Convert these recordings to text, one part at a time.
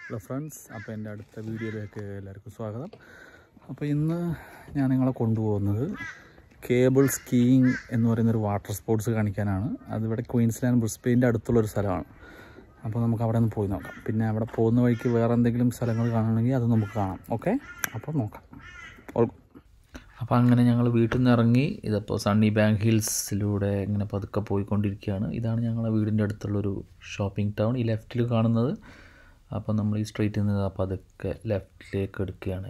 Hello friends അപ്പോൾ എൻ്റെ അടുത്ത വീഡിയോയിലേക്ക് എല്ലാവർക്കും സ്വാഗതം അപ്പോൾ ഇന്ന് ഞാൻ നിങ്ങളെ കൊണ്ടുപോകുന്നത് കേബിൾ സ്കീയിങ് എന്ന് പറയുന്നൊരു വാട്ടർ സ്പോർട്സ് കാണിക്കാനാണ് അതിവിടെ ക്വീൻസ്ലാൻഡ് ബ്രിസ്ബെയിൻ്റെ അടുത്തുള്ളൊരു സ്ഥലമാണ് അപ്പോൾ നമുക്ക് അവിടെ ഒന്ന് പോയി നോക്കാം പിന്നെ അവിടെ പോകുന്ന വഴിക്ക് വേറെ എന്തെങ്കിലും സ്ഥലങ്ങൾ കാണണമെങ്കിൽ അത് നമുക്ക് കാണാം ഓക്കെ അപ്പോൾ നോക്കാം ഓൾ അപ്പോൾ അങ്ങനെ ഞങ്ങൾ വീട്ടിൽ നിന്ന് ഇറങ്ങി ഇതിപ്പോൾ സണ്ണി ബാങ്ക് ഹിൽസിലൂടെ ഇങ്ങനെ പതുക്കെ പോയിക്കൊണ്ടിരിക്കുകയാണ് ഇതാണ് ഞങ്ങളുടെ വീടിൻ്റെ അടുത്തുള്ളൊരു ഷോപ്പിംഗ് ടൗൺ ഈ ലെഫ്റ്റിൽ കാണുന്നത് അപ്പോൾ നമ്മൾ ഈ സ്ട്രീറ്റിൽ നിന്ന് ആ പതുക്കെ ലെഫ്റ്റിലേക്ക് എടുക്കുകയാണ്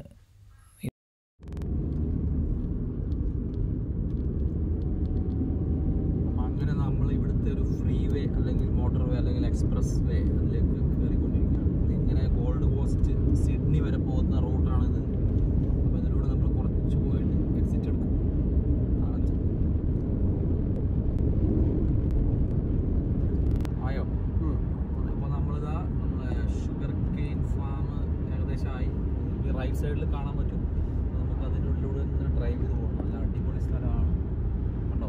അങ്ങനെ നമ്മൾ ഇവിടുത്തെ ഒരു ഫ്രീ വേ അല്ലെങ്കിൽ മോട്ടോർ വേ അല്ലെങ്കിൽ എക്സ്പ്രസ് വേ അതിലേക്ക് കയറിക്കൊണ്ടിരിക്കുകയാണ് ഇങ്ങനെ ഗോൾഡ് കോസ്റ്റ് സിഡ്നി വരെ പോകുന്ന റൂട്ടാണിത് അപ്പോൾ ഇതിലൂടെ നമ്മൾ കുറച്ച് പോയിട്ട് എക്സിറ്റ് എടുക്കും ആദ്യം. ആയോ അപ്പോൾ നമ്മളിതാ നമ്മളെ ഷുഗർ കെയിൻ ഫാം ഏകദേശമായി ഈ റൈറ്റ് സൈഡിൽ കാണാൻ പറ്റും അപ്പോൾ നമുക്ക് അതിൻ്റെ ഉള്ളിലൂടെ തന്നെ ഡ്രൈവ് ചെയ്ത് പോകണം നല്ല അടിപൊളി സ്ഥലമാണ് കണ്ടോ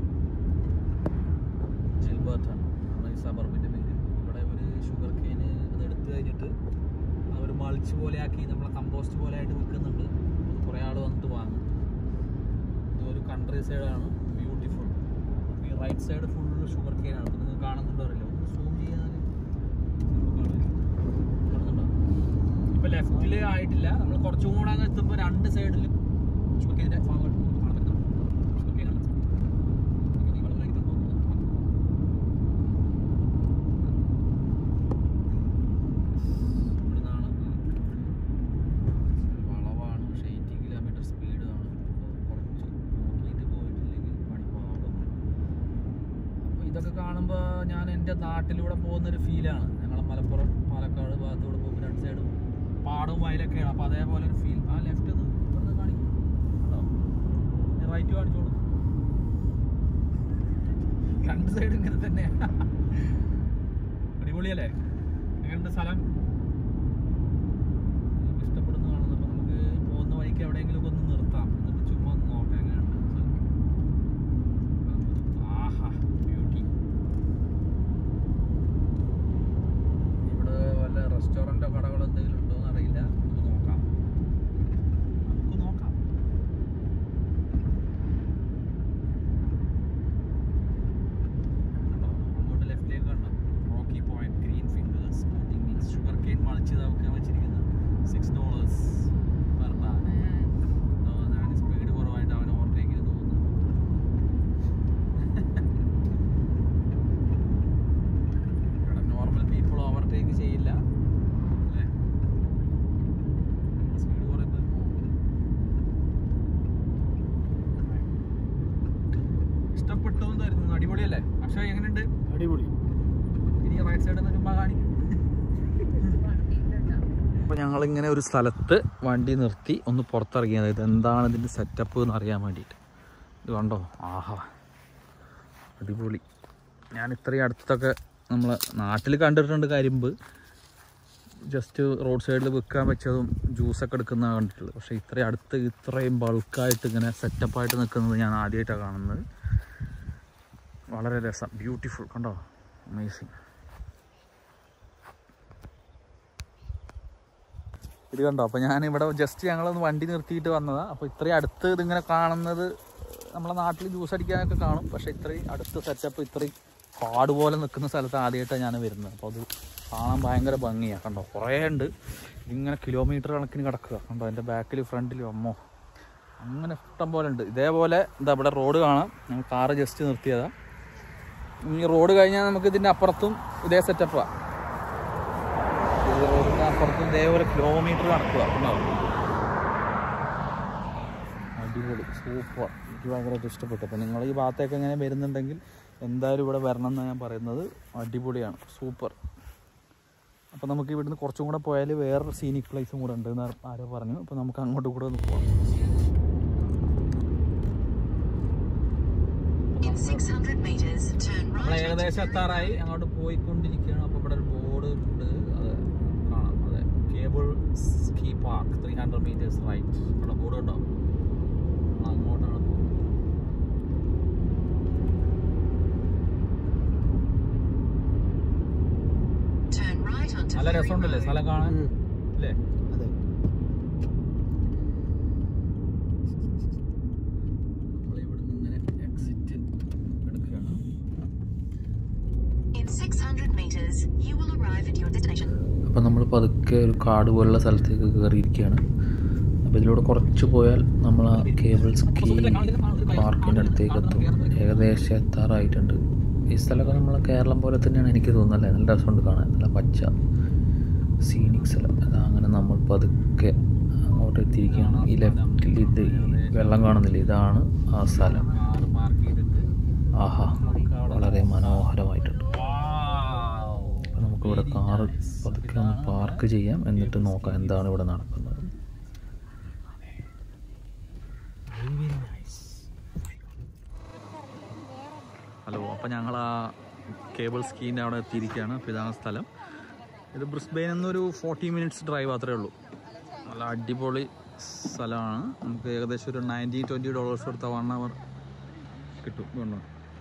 ജിൽബർട്ടാണ് നമ്മുടെ ഈ സബർബിൻ്റെ പേര് ഇവിടെ ഒരു ഷുഗർ കെയിന് അത് എടുത്തു കഴിഞ്ഞിട്ട് അവർ മൾച്ച് പോലെ ആക്കി നമ്മളെ കമ്പോസ്റ്റ് പോലെ ആയിട്ട് വിൽക്കുന്നുണ്ട് അത് കുറേ ആൾ വന്നിട്ട് വാങ്ങും ഇത് ഒരു കൺട്രി സൈഡാണ് ബ്യൂട്ടിഫുൾ ഈ റൈറ്റ് സൈഡ് ഫുള്ള് ഷുഗർ കെയിനാണ് അപ്പോൾ നിങ്ങൾ കാണുന്നുണ്ടോ അറിയില്ല ഒന്ന് സൂം ചെയ്യാൻ കാണുന്നുണ്ടോ ഇപ്പോൾ ലെഫ്റ്റിൽ ആയിട്ടില്ല നമ്മൾ കുറച്ചും കൂടെ അങ്ങ് എത്തുമ്പോൾ രണ്ട് സൈഡിലും ഷുഗർ കെയിൻ്റെ ഫാം കാണാൻ പറ്റും ഷുഗർ കെയിനാണ് ഈ വെള്ളം കഴിക്കാൻ പോകുന്നത് ഇവിടുന്നാണ് വളവാണ് പക്ഷേ എയ്റ്റി കിലോമീറ്റർ സ്പീഡ് ആണ് അപ്പോൾ കുറച്ച് നോക്കിയിട്ട് പോയിട്ടില്ലെങ്കിൽ പണിപ്പാടും അപ്പോൾ ഇതൊക്കെ കാണുമ്പോൾ ഞാൻ എൻ്റെ നാട്ടിലൂടെ പോകുന്നൊരു ഫീലാണ് ഞങ്ങളെ മലപ്പുറം പാലക്കാട് ഭാഗത്തൂടെ പോകുമ്പോൾ രണ്ട് സൈഡും പാടവും വയലൊക്കെയാണ് അപ്പോൾ അതേപോലെ ഒരു ഫീൽ ആ ലെഫ്റ്റ് ഒന്ന് ഇവിടുന്ന് കാണിക്കും കേട്ടോ ഞാൻ റൈറ്റ് കാണിച്ചോളൂ രണ്ട് സൈഡ് ഇങ്ങനെ തന്നെയാണ് അടിപൊളിയല്ലേ എങ്ങനെയുണ്ട് സ്ഥലം നിങ്ങൾക്ക് ഇഷ്ടപ്പെടുന്ന കാണുന്നത് അപ്പോൾ നമുക്ക് ഈ പോകുന്ന വഴിക്ക് എവിടെയെങ്കിലും ഒക്കെ ഒന്ന് നിർത്താം എന്നിട്ട് ചുമ്മാ ഒന്ന് നോക്കാം എങ്ങനെയുണ്ട് സ്ഥലം. ആഹാ ബ്യൂട്ടി ഇവിടെ വല്ല റെസ്റ്റോറൻറ്റോ കടകളോ എന്തെങ്കിലും ഉണ്ടോ എന്ന് അറിയില്ല നമുക്ക് നോക്കാം നമുക്ക് നോക്കാം കണ്ടോ അങ്ങോട്ട് ലെഫ്റ്റിലേക്ക് കണ്ടോ rocky point green fingers sporting meals sugar cane മളിച്ച് ഇതാക്കാൻ വെച്ചിരിക്കുന്നത് സിക്സ് ഡോളേഴ്സ് പെർ ബാഗ് ഞാൻ സ്പീഡ് കുറവായിട്ട് അവൻ ഓവർടേക്ക് ചെയ്ത് തോന്നുന്നു ഇവിടെ നോർമൽ പീപ്പിൾ ഓവർടേക്ക് ചെയ്യില്ല അല്ലേ സ്പീഡ് കുറയുമ്പോൾ ഇഷ്ടപ്പെട്ടു എന്ന് തരുന്നു അടിപൊളിയല്ലേ അക്ഷയ് എങ്ങനെയുണ്ട് അടിപൊളി ഇനി റൈറ്റ് സൈഡിൽ നിന്ന് ചുമ്മാ കാണിക്കും അപ്പോൾ ഞങ്ങളിങ്ങനെ ഒരു സ്ഥലത്ത് വണ്ടി നിർത്തി ഒന്ന് പുറത്തിറങ്ങിയത് ഇത് എന്താണ് ഇതിൻ്റെ സെറ്റപ്പ് എന്ന് അറിയാൻ വേണ്ടിയിട്ട് ഇത് കണ്ടോ ആഹാ അടിപൊളി ഞാൻ ഇത്രയും അടുത്തൊക്കെ നമ്മൾ നാട്ടിൽ കണ്ടിട്ടുണ്ട് കരിമ്പ് ജസ്റ്റ് റോഡ് സൈഡിൽ വിൽക്കാൻ വെച്ചതും ജ്യൂസൊക്കെ എടുക്കുന്ന കണ്ടിട്ടുള്ളത് പക്ഷേ ഇത്രയും അടുത്ത് ഇത്രയും ബൾക്കായിട്ട് ഇങ്ങനെ സെറ്റപ്പായിട്ട് നിൽക്കുന്നത് ഞാൻ ആദ്യമായിട്ടാണ് കാണുന്നത് വളരെ രസം ബ്യൂട്ടിഫുൾ കണ്ടോ അമേസിങ് ഇത് കണ്ടോ അപ്പോൾ ഞാൻ ഇവിടെ ജസ്റ്റ് ഞങ്ങളൊന്ന് വണ്ടി നിർത്തിയിട്ട് വന്നതാണ് അപ്പോൾ ഇത്രയും അടുത്ത് ഇതിങ്ങനെ കാണുന്നത് നമ്മളെ നാട്ടിൽ ജ്യൂസ് അടിക്കാനൊക്കെ കാണും പക്ഷേ ഇത്രയും അടുത്ത് സെറ്റപ്പ് ഇത്രയും കാട് പോലെ നിൽക്കുന്ന സ്ഥലത്ത് ആദ്യമായിട്ടാണ് ഞാൻ വരുന്നത് അപ്പോൾ അത് കാണാൻ ഭയങ്കര ഭംഗിയാണ് കണ്ടോ കുറേ ഉണ്ട് ഇങ്ങനെ കിലോമീറ്റർ കണക്കിന് കിടക്കുക കണ്ടോ എൻ്റെ ബാക്കിൽ ഫ്രണ്ടിലും അമ്മോ അങ്ങനെ ഇഷ്ടം പോലെ ഉണ്ട് ഇതേപോലെ എന്താ ഇവിടെ റോഡ് കാണാം ഞങ്ങൾ കാറ് ജസ്റ്റ് നിർത്തിയതാണ് ഈ റോഡ് കഴിഞ്ഞാൽ നമുക്ക് ഇതിൻ്റെ അപ്പുറത്തും ഇതേ സെറ്റപ്പാണ് ഈ റോഡിൻ്റെ അപ്പുറത്തും ഇതേപോലെ കിലോമീറ്റർ നടക്കുക ഉണ്ടാവും അടിപൊളി സൂപ്പർ എനിക്ക് ഭയങ്കരമായിട്ട് ഇഷ്ടപ്പെട്ടു അപ്പോൾ നിങ്ങൾ ഈ ഭാഗത്തേക്ക് എങ്ങനെ വരുന്നുണ്ടെങ്കിൽ എന്തായാലും ഇവിടെ വരണം എന്നാണ് ഞാൻ പറയുന്നത് അടിപൊളിയാണ് സൂപ്പർ അപ്പോൾ നമുക്ക് ഇവിടുന്ന് കുറച്ചും കൂടെ പോയാൽ വേറൊരു സീനിക് പ്ലേസും കൂടെ ഉണ്ട് എന്ന് ആരോ പറഞ്ഞു അപ്പോൾ നമുക്ക് അങ്ങോട്ട് കൂടെ ഒന്ന് പോകാം In 600 meters, turn നമ്മൾ right. ഏകദേശം എത്താറായി അങ്ങോട്ട് പോയിക്കൊണ്ടിരിക്കുകയാണ് അപ്പോൾ ഇവിടെ ഒരു ബോർഡ് ഉണ്ട് അത് കാണാം അതെ cable ski park three hundred metres right ഇവിടെ ബോർഡ് ഉണ്ടാവും നമ്മൾ അങ്ങോട്ടാണ് പോകുന്നത് Turn right onto നല്ല രസമുണ്ടല്ലേ സ്ഥലം കാണാൻ അല്ലേ അതെ നമ്മളിവിടെ നിന്ന് ഇങ്ങനെ എക്സിറ്റ് എടുക്കുകയാണ് In 600 meters, you will arrive at your destination. അപ്പോൾ നമ്മൾ പതുക്കെ ഒരു കാട് പോലുള്ള സ്ഥലത്തേക്ക് കയറിയിരിക്കുകയാണ് അപ്പോൾ ഇതിലൂടെ കുറച്ച് പോയാൽ നമ്മൾ ആ കേബിൾ സ്കീ പാർക്കിൻ്റെ അടുത്തേക്ക് എത്തും ഏകദേശം എത്താറായിട്ടുണ്ട് ഈ സ്ഥലമൊക്കെ നമ്മളെ കേരളം പോലെ തന്നെയാണ് എനിക്ക് തോന്നുന്നത് നല്ല രസമുണ്ട് കാണാൻ നല്ല പച്ച സീനിക് സ്ഥലം അതാ അങ്ങനെ നമ്മൾ പതുക്കെ അങ്ങോട്ട് എത്തിയിരിക്കുകയാണ് ഈ ലെഫ്റ്റിൽ ഇത് ഈ വെള്ളം കാണുന്നില്ല ഇതാണ് ആ സ്ഥലം ആഹാ വളരെ മനോഹരമായിട്ടുണ്ട് അപ്പോൾ നമുക്കിവിടെ കാറ് പതുക്കെ ഒന്ന് പാർക്ക് ചെയ്യാം എന്നിട്ട് നോക്കാം എന്താണ് ഇവിടെ നടക്കുന്നത് ഹലോ അപ്പോൾ ഞങ്ങൾ ആ കേബിൾ സ്കീൻ്റെ അവിടെ എത്തിയിരിക്കുകയാണ് അപ്പോൾ ഇതാണ് സ്ഥലം ഇത് ബ്രിസ്ബെയിനിൽ നിന്നൊരു ഫോർട്ടി മിനിറ്റ്സ് ഡ്രൈവ് മാത്രമേ ഉള്ളൂ നല്ല അടിപൊളി സ്ഥലമാണ് നമുക്ക് ഏകദേശം ഒരു നയൻറ്റീൻ ട്വൻറ്റി ഡോളേഴ്സ് കൊടുത്ത വൺ അവർ കിട്ടും വേണോ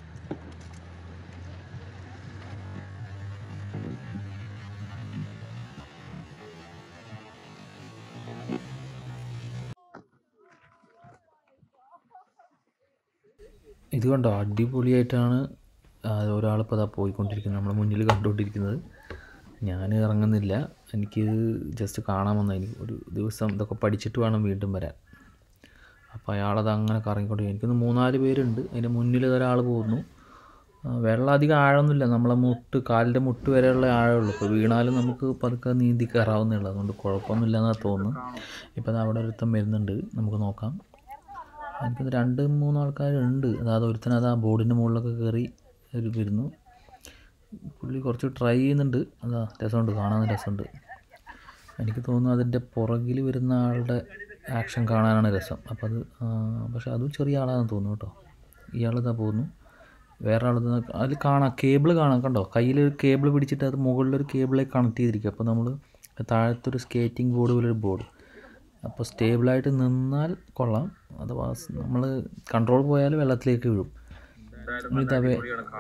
ഇത് കണ്ടോ അടിപൊളിയായിട്ടാണ് ഒരാളിപ്പോൾ അതാ പോയിക്കൊണ്ടിരിക്കുന്നത് നമ്മുടെ മുന്നിൽ കണ്ടുകൊണ്ടിരിക്കുന്നത് ഞാൻ ഇറങ്ങുന്നില്ല എനിക്കിത് ജസ്റ്റ് കാണാമെന്ന് എനിക്ക് ഒരു ദിവസം ഇതൊക്കെ പഠിച്ചിട്ട് വേണം വീണ്ടും വരാൻ അപ്പോൾ അയാളത് അങ്ങനെ കറങ്ങിക്കൊണ്ട് എനിക്കൊന്ന് മൂന്നാല് പേരുണ്ട് അതിൻ്റെ മുന്നിൽ ഒരാൾ പോകുന്നു ആ, വെള്ളം അധികം ആഴമൊന്നുമില്ല നമ്മളെ മുട്ട് കാലിൻ്റെ മുട്ട് വരെയുള്ള ആഴമുള്ളൂ ഇപ്പോൾ വീണാലും നമുക്ക് പതുക്കെ നീന്തി കയറാവുന്നേ ഉള്ളൂ അതുകൊണ്ട് കുഴപ്പമൊന്നുമില്ല എന്നാണ് തോന്നുന്നു ഇപ്പോൾ അത് അവിടെ ഒരുത്തം വരുന്നുണ്ട് നമുക്ക് നോക്കാം എനിക്കത് രണ്ട് മൂന്ന് ആൾക്കാരുണ്ട് അതായത് ഒരുത്തൻ അത് ആ ബോർഡിൻ്റെ മുകളിലൊക്കെ കയറി ഒരു വരുന്നു പുള്ളി കുറച്ച് ട്രൈ ചെയ്യുന്നുണ്ട് അതാ രസമുണ്ട് കാണാൻ രസമുണ്ട് എനിക്ക് തോന്നുന്നു അതിൻ്റെ പുറകിൽ വരുന്ന ആളുടെ ആക്ഷൻ കാണാനാണ് രസം അപ്പോൾ അത് ആ, പക്ഷെ അതും ചെറിയ ആളാണെന്ന് തോന്നുന്നു കേട്ടോ ഇയാളിതാ പോകുന്നു വേറെ ആൾ അതിൽ കാണാം കേബിൾ കാണാം കണ്ടോ കയ്യിൽ ഒരു കേബിൾ പിടിച്ചിട്ട് അത് മുകളിലൊരു കേബിളിലേക്ക് കണക്ട് ചെയ്തിരിക്കുക അപ്പോൾ നമ്മൾ താഴത്തൊരു സ്കേറ്റിംഗ് ബോർഡ് പോലൊരു ബോർഡ് അപ്പോൾ സ്റ്റേബിളായിട്ട് നിന്നാൽ കൊള്ളാം അഥവാ നമ്മൾ കൺട്രോൾ പോയാൽ വെള്ളത്തിലേക്ക് വീഴും ഇതാ വേ-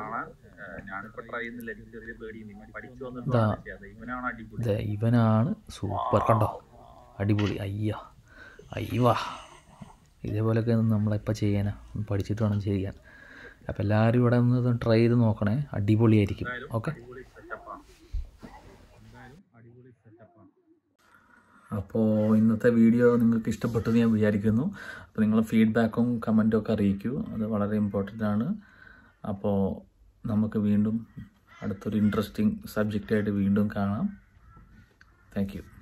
ഇതാ ദേ ഇവനാണ് സൂപ്പർ കണ്ടോ അടിപൊളി അയ്യ അയ്യവാ ഇതേപോലെയൊക്കെ നമ്മളെപ്പോൾ ചെയ്യാനാ ഒന്ന് പഠിച്ചിട്ട് വേണം ചെയ്യാൻ അപ്പോൾ എല്ലാവരും ഇവിടെ ഒന്ന് ട്രൈ ചെയ്ത് നോക്കണേ അടിപൊളിയായിരിക്കും ഓക്കെ അപ്പോൾ ഇന്നത്തെ വീഡിയോ നിങ്ങൾക്ക് ഇഷ്ടപ്പെട്ടെന്ന് ഞാൻ വിചാരിക്കുന്നു അപ്പോൾ നിങ്ങളെ ഫീഡ്ബാക്കും കമൻറ്റും ഒക്കെ അറിയിക്കൂ അത് വളരെ ഇമ്പോർട്ടൻ്റ് ആണ് അപ്പോൾ നമുക്ക് വീണ്ടും അടുത്തൊരു ഇൻട്രസ്റ്റിംഗ് സബ്ജക്റ്റായിട്ട് വീണ്ടും കാണാം താങ്ക് യു